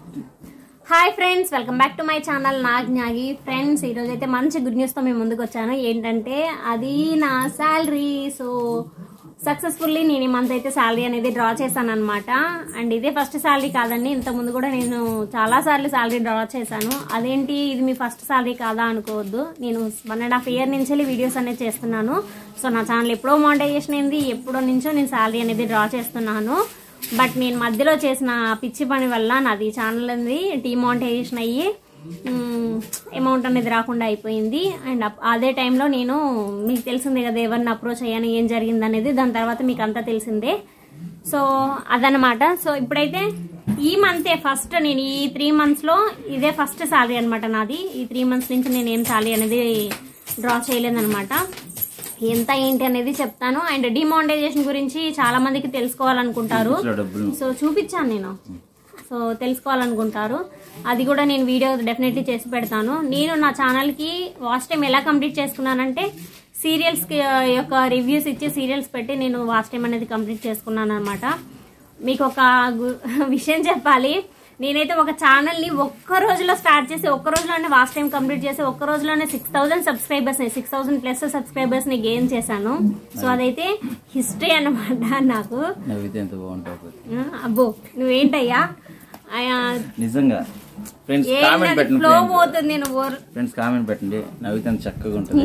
Hi friends welcome back to my channel నాగ్ జ్ఞాగి friends ఈరోజు అయితే మంచి గుడ్ న్యూస్తో మేము ముందుకు వచ్చాను ఏంటంటే అది నా శాలరీ సో సక్సెస్ఫుల్లీ నేను ఈ మంత్ అయితే శాలరీ అనేది డ్రా చేశాను అనమాట అండ్ ఇదే ఫస్ట్ శాలరీ కాదండి ఇంత ముందు కూడా నేను చాలా సార్లు శాలరీ డ్రా చేశాను అదేంటి ఇది మీ ఫస్ట్ శాలరీ కాదా అనుకోవద్దు నేను వన్ అండ్ హాఫ్ ఇయర్ నుంచి వీడియోస్ అనేది చేస్తున్నాను సో నా ఛానల్ ఎప్పుడో మానిటైజేషన్ అయింది ఎప్పుడో నుంచో నేను శాలరీ అనేది డ్రా చేస్తున్నాను బట్ నేను మధ్యలో చేసిన పిచ్చి పని వల్ల నాది ఛానల్ అనేది డిమానిటైజేషన్ అయ్యి అమౌంట్ అనేది రాకుండా అయిపోయింది అండ్ అప్- అదే టైంలో నేను మీకు తెలిసిందే కదా ఎవరిని అప్రోచ్ అయ్యాను ఏం జరిగింది అనేది దాని తర్వాత మీకు అంతా తెలిసిందే సో అదనమాట సో ఇప్పుడైతే ఈ మంతే ఫస్ట్ నేను ఈ త్రీ మంత్స్లో ఇదే ఫస్ట్ శాలరీ అనమాట నాది ఈ త్రీ మంత్స్ నుంచి నేను ఏం శాలరీ అనేది డ్రా చేయలేదన్నమాట ఎంత ఏంటి అనేది చెప్తాను అండ్ డిమానిటైజేషన్ గురించి చాలా మందికి తెలుసుకోవాలనుకుంటారు ఇట్లా డబ్బులు సో చూపించాను నేను సో తెలుసుకోవాలనుకుంటారు అది కూడా నేను వీడియో డెఫినెట్లీ చేసి పెడతాను నేను నా ఛానల్కి వాచ్ టైం ఎలా కంప్లీట్ చేసుకున్నానంటే సీరియల్స్ యొక్క రివ్యూస్ ఇచ్చి సీరియల్స్ పెట్టి నేను వాచ్ టైం అనేది కంప్లీట్ చేసుకున్నాను అనమాట మీకు ఒక గు- విషయం చెప్పాలి నేనైతే ఒక ఛానల్ని ఒక్క రోజులో స్టార్ట్ చేసి ఒక్క రోజులోనే వాచ్ టైం కంప్లీట్ చేసి ఒక్క రోజులోనే six thousand subscribers six thousand plus subscribers ని గెయిన్ చేశాను సో అదైతే హిస్టరీ అన్నమాట నాకు నవ్వితే ఎంత బాగుంటావు ఆ, అబ్బో నువ్వేంటయ్యా ఆయా, నిజంగా ఫ్రెండ్స్ కామెంట్ ఏంటది పెట్టండి ఫ్లో ఫ్రెండ్స్ పోతుంది నేను ఓర్ ఫ్రెండ్స్ కామెంట్ పెట్టండి నవ్వితే ఎంత చక్కగా ఉంటుంది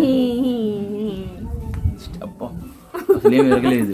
అబ్బా అసలేం ఎరగలేదు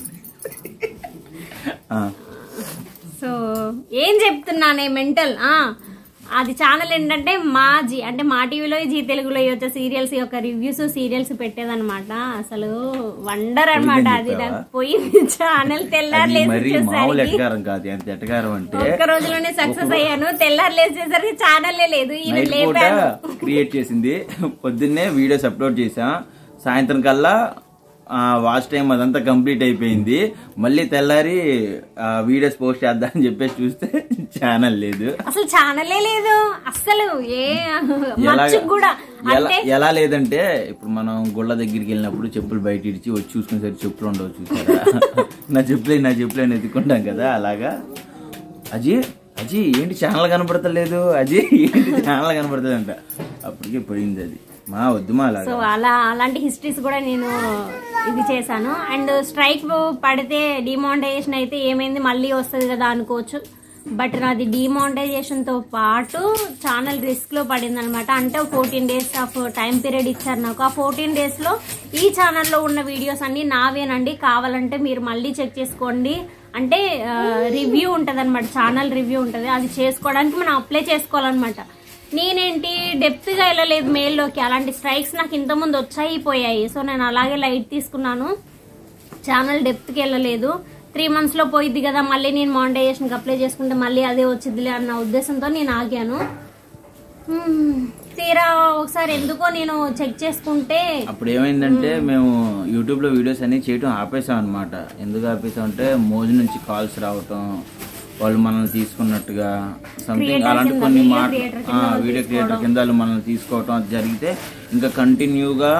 ఆ, సో ఏం చెప్తున్నానే మెంటల్ ఆ అది ఛానల్ ఏంటంటే మా జీ అంటే మా టీవీలో జీ తెలుగులో వచ్చే సీరియల్స్ యొక్క రివ్యూస్ సీరియల్స్ పెట్టేదన్నమాట అసలు వండర్ అన్నమాట అది నాకు పోయింది ఛానల్ అది తెల్లారులేసి మరి మామూలు చూసేసరికి ఎటకారం కాదు ఎంత ఎటకారం అంటే ఒక్క రోజులోనే సక్సెస్ అయ్యాను తెల్లారులేసి చూసేసరికి ఛానల్ లేదు ఈయన నైట్ పూట లేపాను క్రియేట్ చేసింది పొద్దున్నే వీడియోస్ అప్లోడ్ చేసాం సాయంత్రం కల్లా వాచ్ టైం అదంతా కంప్లీట్ అయిపోయింది మళ్ళీ తెల్లారి వీడియోస్ పోస్ట్ చేద్దామని చెప్పేసి చూస్తే ఛానల్ లేదు అసలు ఛానలే లేదు అస్సలు ఏ ఎలా మచ్చుకు కూడా ఎలా అంటే ఎలా లేదంటే ఇప్పుడు మనం గుళ్ళ దగ్గరికి వెళ్ళినప్పుడు చెప్పులు బయట ఇడిచి వచ్చి చూసుకునేసరికి చెప్పులు ఉండవు చూసారా నా చెప్పులే నా చెప్పులే అని ఎత్తుకుంటాం కదా అలాగా అజీ అజీ ఏంటి ఛానల్ కనపడతలేదు అజీ ఏంటి ఛానల్ కనపడతలేదు అంట అప్పటికే పోయింది అది మా వద్దు మా సో అలాగా అలా అలాంటి హిస్టరీస్ కూడా నేను ఇది చేశాను అండ్ స్ట్రైక్ పడితే డిమానిటైజేషన్ అయితే ఏమైంది మళ్ళీ వస్తుంది కదా అనుకోవచ్చు బట్ నాది డిమానిటైజేషన్ తో పాటు ఛానల్ రిస్క్ లో పడింది అనమాట అంటే fourteen days of time period ఇచ్చారు నాకు ఆ ఫోర్టీన్ డేస్ లో ఈ ఛానల్లో ఉన్న వీడియోస్ అన్ని నావేనండి కావాలంటే మీరు మళ్ళీ చెక్ చేసుకోండి అంటే రివ్యూ ఉంటుంది అనమాట ఛానల్ రివ్యూ ఉంటుంది అది చేసుకోవడానికి మనం అప్లై చేసుకోవాలన్నమాట నేనేంటి డెప్త్ గా వెళ్ళలేదు మెయిల్లోకి అలాంటి స్ట్రైక్స్ నాకు ఇంత ముందు వచ్చాయి పోయాయి సో నేను అలాగే లైట్ తీసుకున్నాను ఛానల్ డెప్త్ కి వెళ్ళలేదు త్రీ మంత్స్ లో పోయిద్ది కదా మళ్ళీ నేను మానిటైజేషన్ కి అప్లై చేసుకుంటే మళ్ళీ అదే వచ్చిద్దిలే అన్న ఉద్దేశంతో నేను ఆగాను హ్మ్, తీరా ఒకసారి ఎందుకో నేను చెక్ చేసుకుంటే అప్పుడు ఏమైందంటే మేము యూట్యూబ్ లో వీడియోస్ అన్ని చేయటం ఆపేసాం అనమాట ఎందుకు ఆపేసాం అంటే మోజు నుంచి కాల్స్ రావటం వాళ్ళు మనల్ని తీసుకున్నట్టుగా సంథింగ్ Creator అలాంటి కింద, కొన్ని video మాటలు creator కింద వాళ్ళు వీడియో క్రియేటర్ కింద వాళ్ళు మనల్ని తీసుకోవటం అది జరిగితే ఇంకా కంటిన్యూగా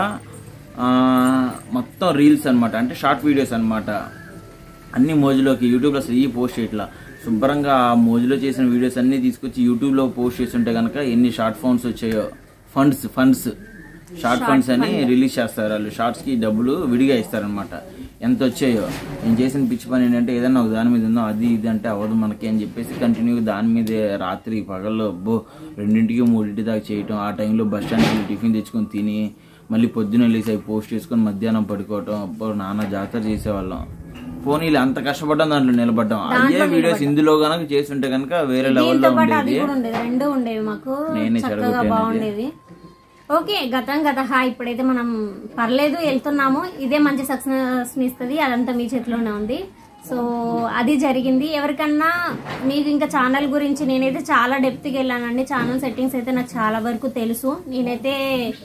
మొత్తం రీల్స్ అన్నమాట అంటే షార్ట్ వీడియోస్ అన్నమాట అన్ని మోజులోకి యూట్యూబ్లో అసలు ఈ పోస్ట్ చేయట్లా శుభ్రంగా ఆ మోజులో చేసిన వీడియోస్ అన్ని తీసుకొచ్చి యూట్యూబ్లో పోస్ట్ చేస్తుంటే కనుక ఎన్ని షార్ట్ ఫోన్స్ వచ్చాయో ఫండ్స్ ఫండ్స్ షార్ట్ ఫండ్స్ అని రిలీజ్ చేస్తారు వాళ్ళు షార్ట్స్కి డబ్బులు విడిగా ఇస్తారనమాట ఎంత వచ్చాయో నేను చేసిన పిచ్చి పని ఏంటంటే ఏదైనా ఒక దాని మీద ఉందో అది ఇది అంటే అవ్వదు మనకి అని చెప్పేసి కంటిన్యూగా దాని మీదే రాత్రి పగల్లో అబ్బో రెండింటికి మూడింటి దాకా చేయటం ఆ టైంలో బస్ స్టాండ్కి వెళ్ళి టిఫిన్ తెచ్చుకొని తిని మళ్ళీ పొద్దున్న వెళ్ళేసి అవి పోస్ట్ చేసుకొని మధ్యాహ్నం పడుకోవటం అబ్బో నాన్న జాతర చేసేవాళ్ళం పోనీలు అంత కష్టపడ్డాం దాంట్లో నిలబడ్డాం అయ్యే వీడియోస్ ఇందులో గనక చేస్తుంటే కనుక వేరే లెవెల్లో దీంతో పాటు అది ఉండేది కూడా ఉండేది రెండు ఉండేవి మాకు నేనే చక్కగా చెడగొట్టాను బాగుండేది ఓకే గతం గత హా ఇప్పుడైతే మనం పర్లేదు వెళ్తున్నాము ఇదే మంచి సక్సెస్ ఇస్తుంది అదంతా మీ చేతిలోనే ఉంది సో అది జరిగింది ఎవరికన్నా మీకు ఇంకా ఛానల్ గురించి నేనైతే చాలా డెప్త్కి వెళ్ళానండి ఛానల్ సెట్టింగ్స్ అయితే నాకు చాలా వరకు తెలుసు నేనైతే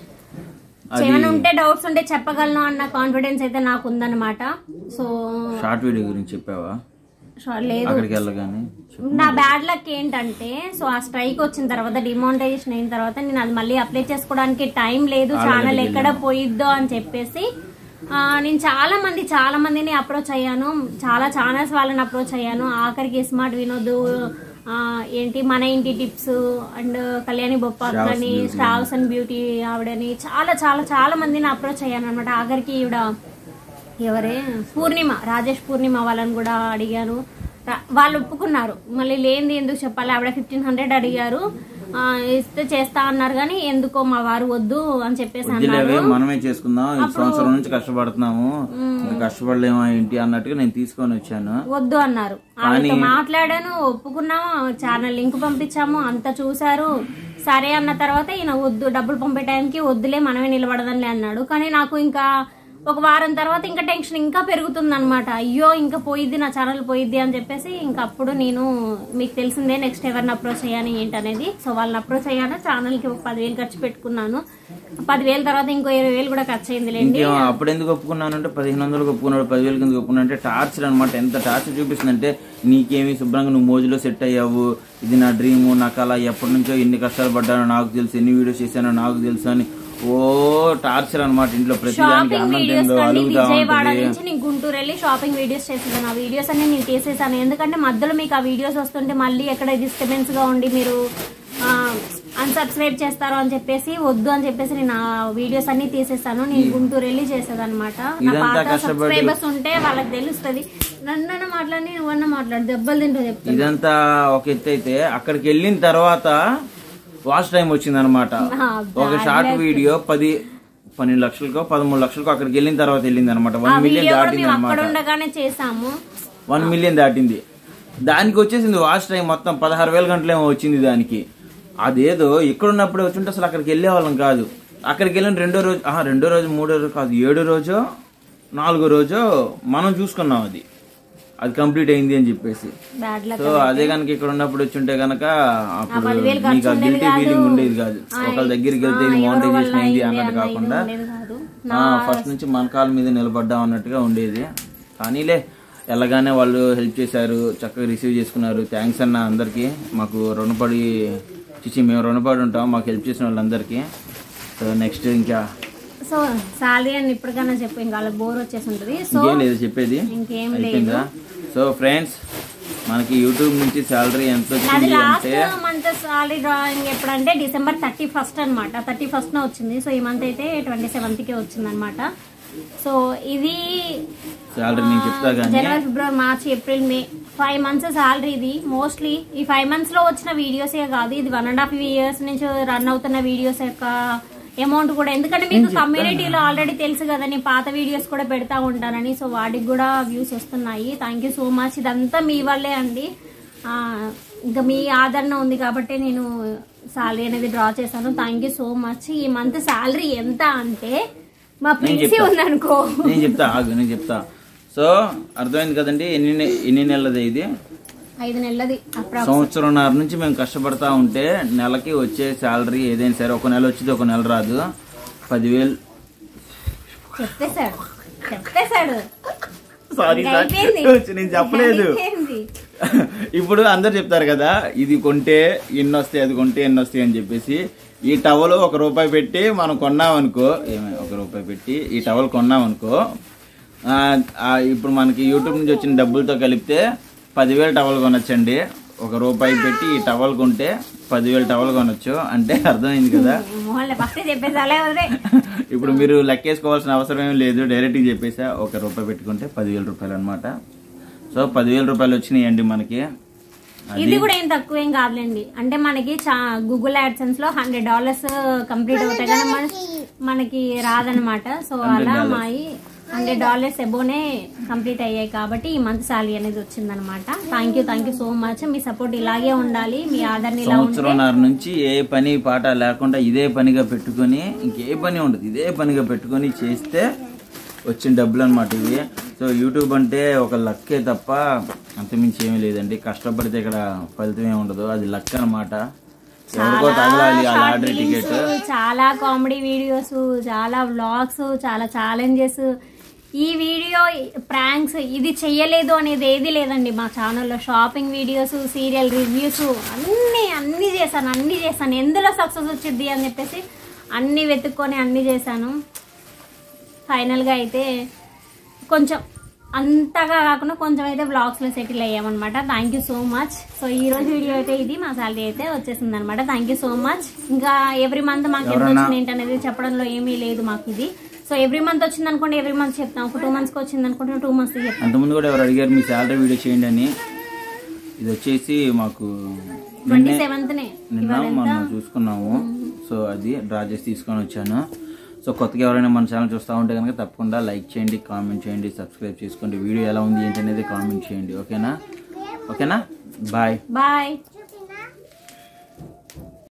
ఏమైనా ఉంటే డౌట్స్ ఉంటే చెప్పగలను అన్న కాన్ఫిడెన్స్ అయితే నాకు ఉందన్నమాట సో షార్ట్ వీడియో గురించి చెప్పావా షా- లేదు అక్కడికి వెళ్ళగానే చెప్పు. నా బ్యాడ్ లక్ ఏంటంటే సో ఆ స్ట్రైక్ వచ్చిన తర్వాత డిమానిటైజేషన్ అయిన తర్వాత నేను అది మళ్ళీ అప్లై చేసుకోవడానికి టైం లేదు ఛానల్ ఎక్కడ పోయిద్దో అని చెప్పేసి ఆ, నేను చాలా మంది చాలా మందిని అప్రోచ్ అయ్యాను చాలా ఛానల్స్ వాళ్ళని అప్రోచ్ అయ్యాను ఆఖరికి స్మార్ట్ వినోద్ ఆ, ఏంటి మన ఇంటి టిప్స్ అండ్ కళ్యాణి బొప్పాక్ Shravas అని Beauty. స్టావ్స్ అండ్ బ్యూటీ ఆవిడని చాలా చాలా చాలా మందిని అప్రోచ్ అయ్యాను అనమాట ఆఖరికి ఈవిడ ఎవరే పూర్ణిమ రాజేష్ పూర్ణిమ వాళ్ళని కూడా అడిగాను రా- వాళ్ళు ఒప్పుకున్నారు మళ్ళీ లేనిది ఎందుకు చెప్పాలి ఆవిడ ఫిఫ్టీన్ హండ్రెడ్ అడిగారు ఆ, ఇస్తే చేస్తా అన్నారు కానీ ఎందుకో మా వారు వద్దు అని చెప్పేసి అన్నారు వద్దులేవే మనమే చేసుకుందాం ఈ సంవత్సరం నుంచి కష్టపడుతున్నాము ఇంకా కష్టపడలేమా ఏంటి అన్నట్టుగా నేను తీసుకొని వచ్చాను వద్దు అన్నారు ఆవిడతో మాట్లాడాను ఒప్పుకున్నాము ఛానల్ లింక్ పంపించాము అంతా చూసారు సరే అన్న తర్వాత ఈయన వద్దు డబ్బులు పంపే టైంకి వద్దులే మనమే నిలబడదంలే అన్నాడు కానీ నాకు ఇంకా ఒక వారం తర్వాత ఇంకా టెన్షన్ ఇంకా పెరుగుతుంది అనమాట అయ్యో ఇంకా పోయిద్ది నా ఛానల్ పోయిద్ది అని చెప్పేసి ఇంకా అప్పుడు నేను మీకు తెలిసిందే నెక్స్ట్ ఎవరిని అప్రోచ్ అయ్యాను ఏంటనేది సో వాళ్ళని అప్రోచ్ అయ్యాను ఛానల్కి ఒక పదివేలు ఖర్చు పెట్టుకున్నాను పదివేల తర్వాత ఇంకో ఇరవై వేలు కూడా ఖర్చు అయింది లేండి ఇంకేమో అప్పుడు ఎందుకు ఒప్పుకున్నానంటే పదిహేను వందలకు ఒప్పుకున్నాడు పదివేల కింద ఒప్పుకున్నా అంటే టార్చర్ అనమాట ఎంత టార్చర్ చూపిస్తుందంటే నీకేమి శుభ్రంగా నువ్వు మోజులో సెట్ అయ్యావు ఇది నా డ్రీమ్ నా కళ ఎప్పటి నుంచో ఎన్ని కష్టాలు పడ్డానో నాకు తెలుసు ఎన్ని వీడియోస్ చేశానో నాకు తెలుసు అని ఓ టార్చర్ అనమాట ఇంట్లో ప్రతిదానికి షాపింగ్ అన్నం వీడియోస్ తిందో కండి అలుగుతా విజయవాడ ఉంటది నుంచి నేను గుంటూరు వెళ్ళి షాపింగ్ వీడియోస్ చేసేసాను ఆ వీడియోస్ అన్ని నేను తీసేసాను ఎందుకంటే మధ్యలో మీకు ఆ వీడియోస్ వస్తుంటే మళ్ళీ ఎక్కడ డిస్టర్బెన్స్ గా ఉండి మీరు అన్సబ్స్క్రైబ్ చేస్తారు అని చెప్పేసి వద్దు అని చెప్పేసి నేను ఆ వీడియోస్ అన్ని తీసేసాను నేను గుంటూరు వెళ్ళి చేసేదన్నమాట నా ఇదంతా పాత కష్టపడి- సబ్స్క్రైబర్స్ ఉంటే వాళ్ళకి తెలుస్తుంది నన్నన్న మాట్లాడి నువ్వన్న మాట్లాడు దెబ్బలు తింటూ చెప్తాను ఇదంతా ఒక ఎత్తు అయితే అక్కడికి వెళ్ళిన తర్వాత వాచ్ టైం వచ్చింది అనమాట ఒక షార్ట్ వీడియో పది పన్నెండు లక్షలకో పదమూడు లక్షలకో అక్కడికి వెళ్ళిన తర్వాత వెళ్ళింది అనమాట ఆ వన్ మిలియన్ వీడియో కూడా దాటింది మేము అక్కడ అనమాట ఉండగానే చేసాము వన్ మిలియన్ దాటింది దానికి వచ్చేసింది వాచ్ టైం మొత్తం పదహారు వేల గంటలేమో వచ్చింది దానికి అదేదో ఇక్కడ ఉన్నప్పుడు వచ్చుంటే అసలు అక్కడికి వెళ్ళే వాళ్ళం కాదు అక్కడికి వెళ్ళిన రెండో రోజు ఆహా, రెండో రోజు మూడో రోజు కాదు ఏడో రోజో నాలుగో రోజో మనం చూసుకున్నాం అది అది కంప్లీట్ అయింది అని చెప్పేసి బ్యాడ్ లక్ సో అదే కనుక ఇక్కడ ఉన్నప్పుడు వచ్చుంటే కనుక అప్పుడు పదివేలు మీకు ఆ ఖర్చు ఉండేది గిల్టీ కాదు. ఫీలింగ్ ఉండేది కాదు ఒకళ్ళ దగ్గరికి వెళ్తే ఇది ఎవరి వల్ల మోనిటైజేషన్ అయింది అయింది అన్నట్టు అన్న ఇది కాకుండా ఉండేది కాదు ఫస్ట్ నుంచి మన కాళ్ళ మీద నిలబడ్డాం అన్నట్టుగా ఉండేది కానీలే వెళ్ళగానే వాళ్ళు హెల్ప్ చేశారు చక్కగా రిసీవ్ చేసుకున్నారు థ్యాంక్స్ అన్న అందరికీ మాకు రుణపడి చిచి మేము రుణపడి ఉంటాం మాకు హెల్ప్ చేసిన వాళ్ళందరికీ సో నెక్స్ట్ ఇంకా సో సాలరీ అని ఇప్పటికైనా చెప్పు ఇంకా వాళ్ళకి బోర్ వచ్చేసి ఉంటుంది సో ఇంకేం లేదు చెప్పేది ఇంకేం అయిపోయిందా సో ఫ్రెండ్స్ మనకి యూట్యూబ్ నుంచి శాలరీ ఎంత అది వచ్చింది లాస్ట్ అంటే మంత్ సాలరీ డ్రాయింగ్ ఎప్పుడంటే డిసెంబర్ థర్టీ ఫస్ట్ అనమాట థర్టీ ఫస్ట్ వచ్చింది సో ఈ మంత్ అయితే ట్వంటీ సెవెంత్ కి వచ్చింది అనమాట సో ఇది శాలరీ నేను చెప్తా కానీ జనవరి ఫిబ్రవరి March April May five months salary ఇది మోస్ట్లీ ఈ ఫైవ్ మంత్స్ లో వచ్చిన వీడియోసే కాదు ఇది వన్ అండ్ హాఫ్ ఇయర్స్ నుంచి రన్ అవుతున్న వీడియోస్ యొక్క అమౌంట్ కూడా ఎందుకంటే మీకు కమ్యూనిటీలో ఆల్రెడీ తెలుసు కదా నేను పాత వీడియోస్ కూడా పెడతా ఉంటానని సో వాటికి కూడా వ్యూస్ వస్తున్నాయి థ్యాంక్ యూ సో మచ్ ఇదంతా మీ వల్లే అండి ఆ, ఇంకా మీ ఆదరణ ఉంది కాబట్టి నేను సాలరీ అనేది డ్రా చేశాను థ్యాంక్ యూ సో మచ్ ఈ మంత్ సాలరీ ఎంత అంటే మా ప్రిన్సీ చెప్తా. ఉందనుకో నేను చెప్తా ఆగు నేను చెప్తా సో అర్థమైంది కదండి ఎన్ని నె- ఎన్ని నెలలది ఇది ఐదు నెలలది అప్రాక్స్ సంవత్సరంన్నర నుంచి మేము కష్టపడతా ఉంటే నెలకి వచ్చే శాలరీ ఏదైనా సరే ఒక నెల వచ్చింది ఒక నెల రాదు పదివేలు చెప్పేశాడు చెప్పేశాడు సారీ ఇంకా అయిపోయింది. నేను చెప్పలేదు అయిపోయింది. ఇప్పుడు అందరు చెప్తారు కదా ఇది కొంటే ఎన్ని వస్తాయి అది కొంటే ఎన్ని వస్తాయి అని చెప్పేసి ఈ టవల్ ఒక రూపాయి పెట్టి మనం కొన్నామనుకో ఏమై ఒక రూపాయి పెట్టి ఈ టవల్ కొన్నామనుకో ఆ, ఆ, ఇప్పుడు మనకి యూట్యూబ్ నుంచి వచ్చిన డబ్బులతో కలిపితే పదివేలు టవల్ కొనొచ్చండి ఒక రూపాయి పెట్టి ఈ టవల్ కొంటే పదివేలు టవల్ కొనొచ్చు అంటే అర్థమైంది కదా మోహన్లే ఫస్ట్ చెప్పేసి అలా వదిలే ఇప్పుడు మీరు లెక్కేసుకోవాల్సిన అవసరం ఏం లేదు డైరెక్ట్గా చెప్పేసా ఒక రూపాయి పెట్టుకుంటే పదివేల రూపాయలు అనమాట సో పదివేల రూపాయలు వచ్చినాయండి మనకి ఇది కూడా ఏం తక్కువ ఏం కాదులేండి అంటే మనకి గూగుల్ యాడ్సెన్స్ లో హండ్రెడ్ డాలర్స్ కంప్లీట్ అవుతాయి కానీ మన మనకి రాదనమాట సో అలా మాయి హండ్రెడ్ డాలర్స్ ఎబోనే కంప్లీట్ అయ్యాయి కాబట్టి ఈ మంత్ సాలరీ అనేది వచ్చిందనమాట thank you thank you so much మీ సపోర్ట్ ఇలాగే ఉండాలి మీ ఆదరణ ఇలా ఉంటే సంవత్సరంన్నర నుంచి ఏ పని పాట లేకుండా ఇదే పనిగా పెట్టుకొని ఇంకే పని ఉండదు ఇదే పనిగా పెట్టుకొని చేస్తే వచ్చిన డబ్బులు అనమాట ఇవి సో యూట్యూబ్ అంటే ఒక లక్కే తప్ప అంతమించి ఏమీ లేదండి కష్టపడితే ఇక్కడ ఫలితం ఏమి ఉండదు అది లక్ అనమాట ఎవరికో తగలాలి ఆ లాటరీ టికెట్ చాలా కామెడీ వీడియోస్ చాలా వ్లాగ్స్ చాలా ఛాలెంజెస్ ఈ వీడియో ప్రాంక్స్ ఇది చెయ్యలేదు అనేది ఏది లేదండి మా ఛానల్లో షాపింగ్ వీడియోస్ సీరియల్ రివ్యూస్ అన్నీ అన్నీ చేశాను అన్నీ చేశాను ఎందులో సక్సెస్ వచ్చింది అని చెప్పేసి అన్నీ వెతుక్కొని అన్నీ చేశాను ఫైనల్గా అయితే కొంచెం అంతగా కాకుండా కొంచెం అయితే బ్లాగ్స్ లో సెటిల్ అయ్యామన్నమాట thank you so much so ఈ రోజు వీడియో అయితే ఇది మా సాలరీ అయితే వచ్చేసింది అనమాట థ్యాంక్ యూ సో మచ్ ఇంకా ఎవ్రీ మంత్ మాకు ఎంత ఎవరన్నా- వచ్చింది ఏంటనేది చెప్పడంలో ఏమీ లేదు మాకు ఇది సో ఎవ్రీ మంత్ వచ్చింది అనుకోండి ఎవ్రీ మంత్ చెప్తాం ఒక టూ మంత్స్ కి వచ్చింది అనుకుంటే టూ మంత్స్ చెప్తాం అంతకుముందు కూడా ఎవరు అడిగారు మీ శాలరీ వీడియో చేయండి అని ఇది వచ్చేసి మాకు ట్వంటీ సెవెంత్ నే నిన్న మనం చూసుకున్నాము సో అది డ్రా చేసి తీసుకొని వచ్చాను సో కొత్తగా ఎవరైనా మన ఛానల్ చూస్తూ ఉంటే కనుక తప్పకుండా లైక్ చేయండి కామెంట్ చేయండి సబ్స్క్రైబ్ చేసుకోండి వీడియో ఎలా ఉంది ఏంటి అనేది కామెంట్ చేయండి ఓకేనా ఓకేనా బాయ్ బాయ్